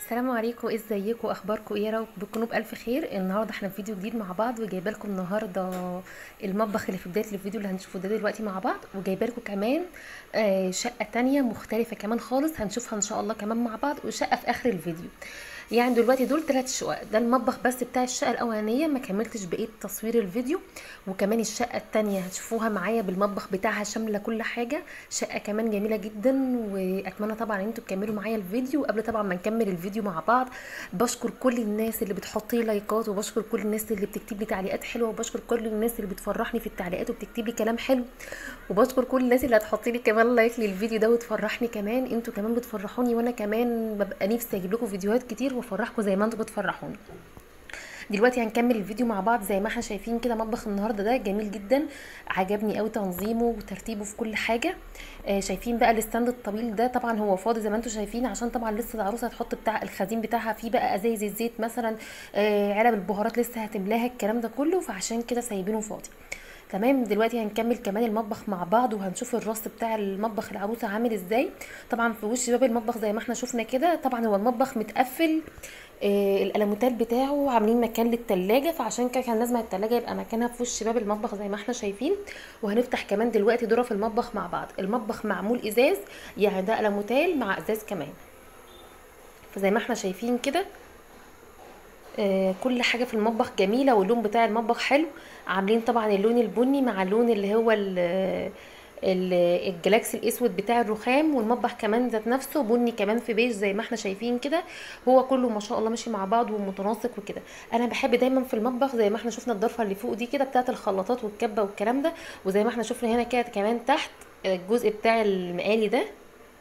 السلام عليكم ازيكم اخباركم ايه يا رب تكونوا بالف خير النهارده احنا في فيديو جديد مع بعض وجايبه لكم النهارده المطبخ اللي في بدايه الفيديو اللي هنشوفه ده دلوقتي مع بعض وجايبه لكم كمان آه، شقه تانية مختلفه كمان خالص هنشوفها ان شاء الله كمان مع بعض وشقه في اخر الفيديو يعني دلوقتي دول ثلاث شقق ده المطبخ بس بتاع الشقه الاولانيه ما كملتش بقيه تصوير الفيديو وكمان الشقه التانية هتشوفوها معايا بالمطبخ بتاعها شامله كل حاجه شقه كمان جميله جدا واتمنى طبعا ان انتوا تكملوا معايا الفيديو قبل طبعا ما نكمل الفيديو مع بعض بشكر كل الناس اللي بتحط لي لايكات وبشكر كل الناس اللي بتكتب لي تعليقات حلوه وبشكر كل الناس اللي بتفرحني في التعليقات وبتكتب لي كلام حلو وبشكر كل الناس اللي هتحط لي كمان لايك للفيديو ده وتفرحني كمان انتوا كمان بتفرحوني وانا كمان ببقى نفسي اجيب لكم فيديوهات كتير وافرحكم زي ما انتوا بتفرحوني دلوقتي هنكمل الفيديو مع بعض زي ما احنا شايفين كده مطبخ النهارده ده جميل جدا عجبني قوي تنظيمه وترتيبه في كل حاجه آه شايفين بقى الستاند الطويل ده طبعا هو فاضي زي ما انتم شايفين عشان طبعا لسه العروسه هتحط بتاع الخزين بتاعها فيه بقى ازايز الزيت مثلا آه علب البهارات لسه هتملاها الكلام ده كله فعشان كده سايبينه فاضي تمام دلوقتي هنكمل كمان المطبخ مع بعض وهنشوف الرص بتاع المطبخ العروسه عامل ازاي طبعا في وش باب المطبخ زي ما احنا شفنا كده طبعا هو المطبخ متقفل آه الالموتال بتاعه عاملين مكان للتلاجة فعشان كده كان لازم التلاجة يبقى مكانها في وش باب المطبخ زي ما احنا شايفين وهنفتح كمان دلوقتي ذره في المطبخ مع بعض المطبخ معمول ازاز يعني ده الموتال مع ازاز كمان فزي ما احنا شايفين كده آه كل حاجه في المطبخ جميله واللون بتاع المطبخ حلو عاملين طبعا اللون البني مع اللون اللي هو الجلاكسي الاسود بتاع الرخام والمطبخ كمان ذات نفسه بني كمان في بيج زي ما احنا شايفين كده هو كله ما شاء الله ماشي مع بعض ومتناسق وكده انا بحب دايما في المطبخ زي ما احنا شفنا الضرفه اللي فوق دي كده بتاعه الخلاطات والكبه والكلام ده وزي ما احنا شفنا هنا كده كمان تحت الجزء بتاع المقالي ده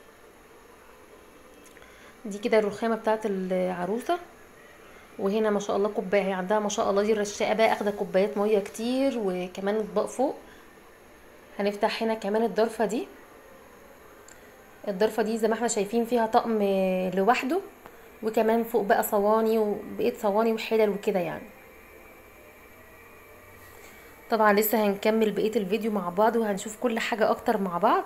دي كده الرخامه بتاعه العروسه وهنا ما شاء الله كوبايه عندها ما شاء الله دي الرشاقه بقى اخده كوبايات ميه كتير وكمان اطباق فوق هنفتح هنا كمان الضرفه دي الضرفه دي زي ما احنا شايفين فيها طقم لوحده وكمان فوق بقى صواني وبقيت صواني وحلل وكده يعني طبعا لسه هنكمل بقيه الفيديو مع بعض وهنشوف كل حاجه اكتر مع بعض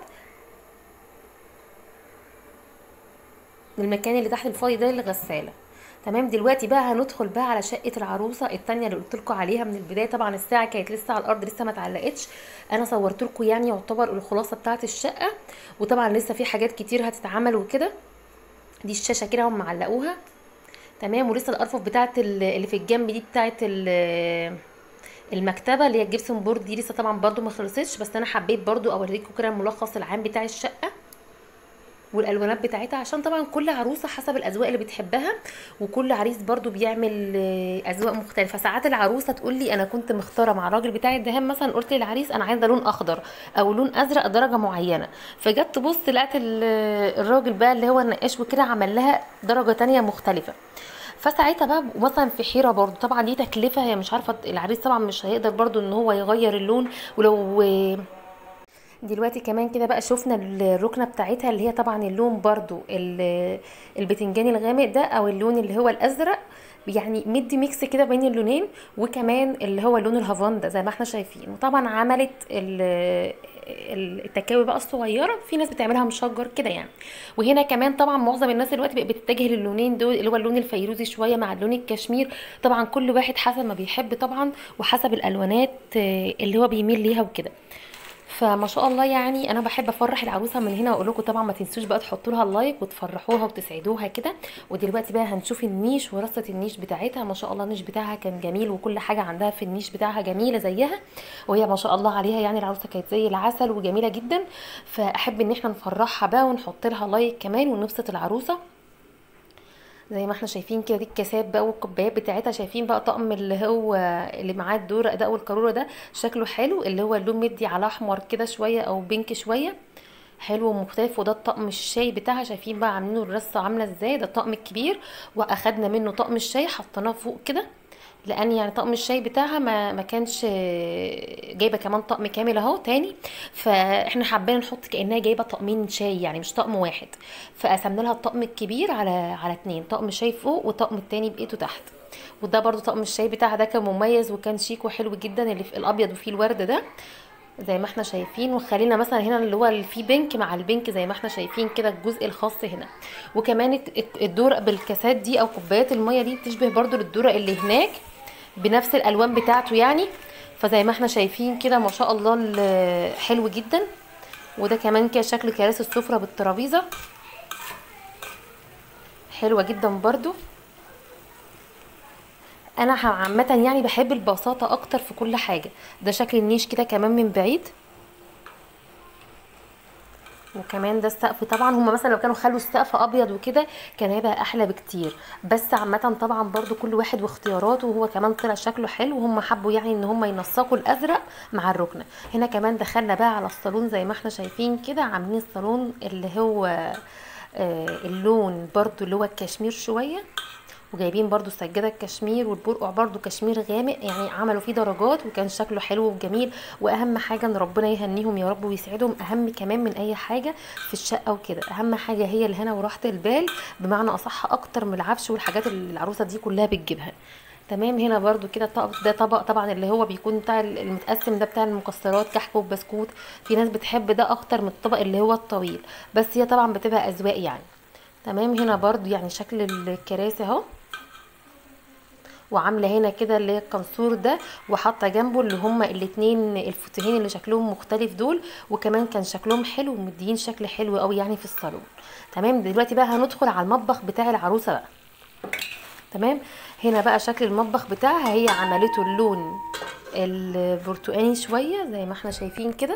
المكان اللي تحت الفاضي ده الغساله تمام دلوقتي بقى هندخل بقى على شقه العروسه التانية اللي قلت لكم عليها من البدايه طبعا الساعه كانت لسه على الارض لسه ما اتعلقتش انا صورت لكم يعني يعتبر الخلاصه بتاعه الشقه وطبعا لسه في حاجات كتير هتتعمل وكده دي الشاشه كده هم معلقوها تمام ولسه الارفف بتاعه اللي في الجنب دي بتاعه المكتبه اللي هي الجبسون بورد دي لسه طبعا برده ما خلصتش بس انا حبيت برده اوريكم كده الملخص العام بتاع الشقه والالوانات بتاعتها عشان طبعا كل عروسه حسب الاذواق اللي بتحبها وكل عريس برضو بيعمل اذواق مختلفه ساعات العروسه تقول لي انا كنت مختاره مع الراجل بتاع الدهان مثلا قلت للعريس انا عايزه لون اخضر او لون ازرق درجه معينه فجت تبص لقيت الراجل بقى اللي هو النقاش وكده عمل لها درجه تانية مختلفه فساعتها بقى مثلا في حيره برضو طبعا دي تكلفه هي مش عارفه العريس طبعا مش هيقدر برضو ان هو يغير اللون ولو دلوقتي كمان كده بقى شفنا الركنه بتاعتها اللي هي طبعا اللون برضو البتنجاني الغامق ده او اللون اللي هو الازرق يعني مدي ميكس كده بين اللونين وكمان اللي هو اللون الهافاندا زي ما احنا شايفين وطبعا عملت التكاوي بقى الصغيره في ناس بتعملها مشجر كده يعني وهنا كمان طبعا معظم الناس دلوقتي بقت بتتجه للونين دول اللي هو اللون الفيروزي شويه مع اللون الكشمير طبعا كل واحد حسب ما بيحب طبعا وحسب الالوانات اللي هو بيميل ليها وكده فما شاء الله يعني انا بحب افرح العروسه من هنا واقول لكم طبعا ما تنسوش بقى تحطوا لها اللايك وتفرحوها وتسعدوها كده ودلوقتي بقى هنشوف النيش ورصه النيش بتاعتها ما شاء الله النيش بتاعها كان جميل وكل حاجه عندها في النيش بتاعها جميله زيها وهي ما شاء الله عليها يعني العروسه كانت زي العسل وجميله جدا فاحب ان احنا نفرحها بقى ونحط لها لايك كمان ونبسط العروسه زي ما احنا شايفين كده دي الكاسات بقى والكوبايات بتاعتها شايفين بقى طقم اللي هو اللي معاه الدورق ده والقاروره ده شكله حلو اللي هو اللون مدي على احمر كده شويه او بينك شويه حلو ومختلف وده الطقم الشاي بتاعها شايفين بقى عاملينه الرصه عامله ازاي ده الطقم الكبير واخدنا منه طقم الشاي حطيناه فوق كده لان يعني طقم الشاي بتاعها ما ما كانش جايبه كمان طقم كامل اهو تاني فاحنا حابين نحط كانها جايبه طقمين شاي يعني مش طقم واحد فقسمنا لها الطقم الكبير على على اتنين طقم شاي فوق وطقم التاني بايده تحت وده برضو طقم الشاي بتاعها ده كان مميز وكان شيك وحلو جدا اللي في الابيض وفيه الورد ده زي ما احنا شايفين وخلينا مثلا هنا اللي هو اللي فيه بينك مع البينك زي ما احنا شايفين كده الجزء الخاص هنا وكمان الت- الت- الدورق بالكاسات دي او كوبايات الميه دي تشبه برضو للدورق اللي هناك بنفس الالوان بتاعته يعني فزي ما احنا شايفين كده ما شاء الله ال- حلو جدا وده كمان كده شكل كراسي السفرة بالترابيزه حلوه جدا برضو انا ح- عامه يعني بحب البساطه اكتر في كل حاجه ده شكل النيش كده كمان من بعيد وكمان ده السقف طبعا هما مثلا لو كانوا خلوا السقف ابيض وكده كان هيبقى احلى بكتير بس عامه طبعا برضو كل واحد واختياراته وهو كمان طلع شكله حلو وهم حبوا يعني ان هم ينسقوا الازرق مع الركنه هنا كمان دخلنا بقى على الصالون زي ما احنا شايفين كده عاملين الصالون اللي هو آه، اللون برضو اللي هو الكشمير شويه وجايبين برضو السجادة الكشمير والبرقع برضو كشمير غامق يعني عملوا فيه درجات وكان شكله حلو وجميل واهم حاجة ان ربنا يهنيهم يا رب ويسعدهم اهم كمان من اي حاجة في الشقة وكده اهم حاجة هي الهنا وراحة البال بمعنى اصح اكتر من العفش والحاجات اللي العروسة دي كلها بتجيبها تمام هنا برضو كده الطبق ده طبق طبعا اللي هو بيكون بتاع المتقسم ده بتاع المكسرات كحك وبسكوت في ناس بتحب ده اكتر من الطبق اللي هو الطويل بس هي طبعا بتبقى اذواق يعني تمام هنا برضو يعني شكل الكراسي اهو وعامله هنا كده اللي هي القنصور ده وحاطه جنبه اللي هما الاتنين الفوتيهين اللي شكلهم مختلف دول وكمان كان شكلهم حلو ومديين شكل حلو قوي يعني في الصالون تمام دلوقتي بقى هندخل على المطبخ بتاع العروسه بقى تمام هنا بقى شكل المطبخ بتاعها هي عملته اللون البرتقاني شويه زي ما احنا شايفين كده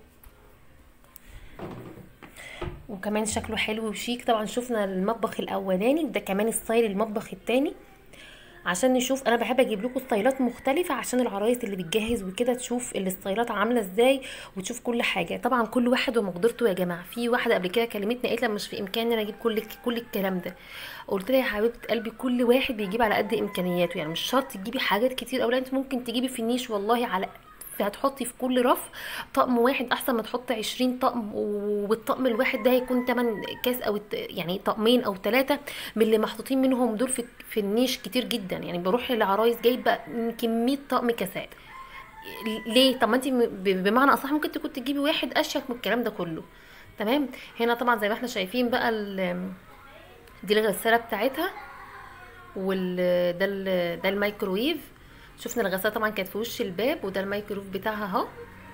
وكمان شكله حلو وشيك طبعا شفنا المطبخ الاولاني وده كمان ستايل المطبخ التاني عشان نشوف انا بحب اجيب لكم ستايلات مختلفه عشان العرايس اللي بتجهز وكده تشوف الستايلات عامله ازاي وتشوف كل حاجه طبعا كل واحد ومقدرته يا جماعه في واحده قبل كده كلمتني قالت لي مش في امكاني انا اجيب كل كل الكلام ده قلت لها يا حبيبه قلبي كل واحد بيجيب على قد امكانياته يعني مش شرط تجيبي حاجات كتير او لا انت ممكن تجيبي في النيش والله على هتحطي في كل رف طقم واحد احسن ما تحطي 20 طقم والطقم الواحد ده هيكون تمن كاس او الت- يعني طقمين او ثلاثه من اللي محطوطين منهم دول في في النيش كتير جدا يعني بروح للعرايس جايبه كميه طقم كاسات ليه طب ما انت بمعنى اصح ممكن تكون تجيبي واحد اشيك من الكلام ده كله تمام هنا طبعا زي ما احنا شايفين بقى ال- دي الغساله بتاعتها وال ده ال- ده الميكرويف شفنا الغساله طبعا كانت في وش الباب وده الميكرويف بتاعها اهو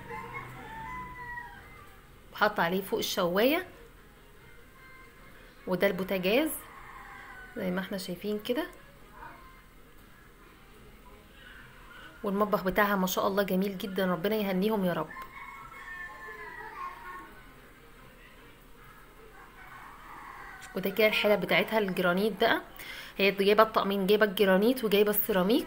حاطه عليه فوق الشوايه وده البوتاجاز زي ما احنا شايفين كده والمطبخ بتاعها ما شاء الله جميل جدا ربنا يهنيهم يا رب وده كده الحلة بتاعتها الجرانيت بقى هي جايبه الطقمين جايبه الجرانيت وجايبه السيراميك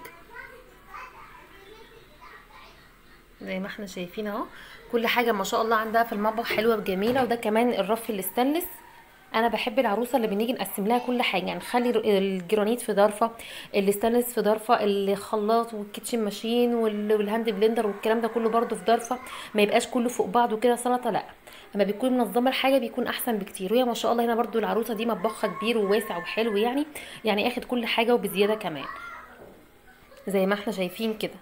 زي ما احنا شايفين اهو كل حاجه ما شاء الله عندها في المطبخ حلوه وجميله وده كمان الرف الاستانلس انا بحب العروسه اللي بنيجي نقسم لها كل حاجه يعني نخلي الجرانيت في ضرفه الاستانلس في ضرفه الخلاط والكيتشن ماشين وال- والهاند بلندر والكلام ده كله برده في ضرفه ما يبقاش كله فوق بعضه كده سلطه لا اما بيكون منظمه الحاجه بيكون احسن بكتير وهي ما شاء الله هنا برده العروسه دي مطبخها كبير وواسع وحلو يعني يعني اخد كل حاجه وبزياده كمان زي ما احنا شايفين كده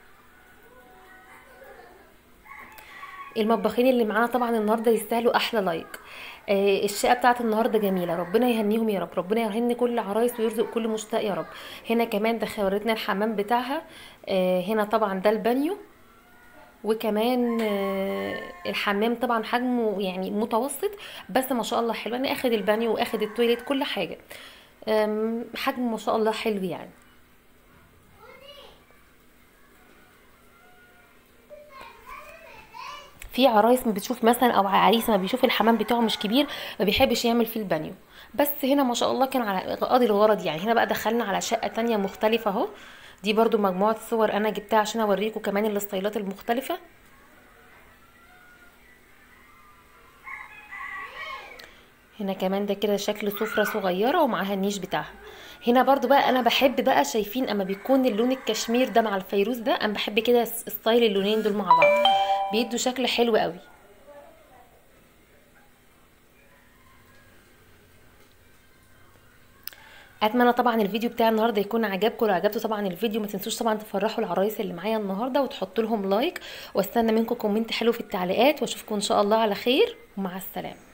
المطبخين اللي معانا طبعا النهارده يستاهلوا احلى لايك آه الشقه بتاعت النهارده جميله ربنا يهنيهم يا رب ربنا يهن كل عرايس ويرزق كل مشتاق يا رب هنا كمان ده خورتنا الحمام بتاعها آه هنا طبعا ده البانيو وكمان آه الحمام طبعا حجمه يعني متوسط بس ما شاء الله حلو انا اخد البانيو واخد التويليت كل حاجه آم، حجمه ما شاء الله حلو يعني في عرايس ما بتشوف مثلا او عريس ما بيشوف الحمام بتاعه مش كبير ما بيحبش يعمل فيه البانيو بس هنا ما شاء الله كان على قاضي الغرض يعني هنا بقى دخلنا على شقة تانية مختلفة اهو دي برضو مجموعة صور انا جبتها عشان اوريكم كمان الستايلات المختلفة هنا كمان ده كده شكل سفرة صغيرة ومعاها النيش بتاعها هنا برضو بقى انا بحب بقى شايفين اما بيكون اللون الكشمير ده مع الفيروز ده انا بحب كده ستايل اللونين دول مع بعض بيدوا شكل حلو قوي اتمنى طبعا الفيديو بتاع النهارده يكون عجبكم لو عجبته طبعا الفيديو ما تنسوش طبعا تفرحوا العرايس اللي معايا النهارده وتحطوا لهم لايك واستنى منكم كومنت حلو في التعليقات واشوفكم ان شاء الله على خير ومع السلامه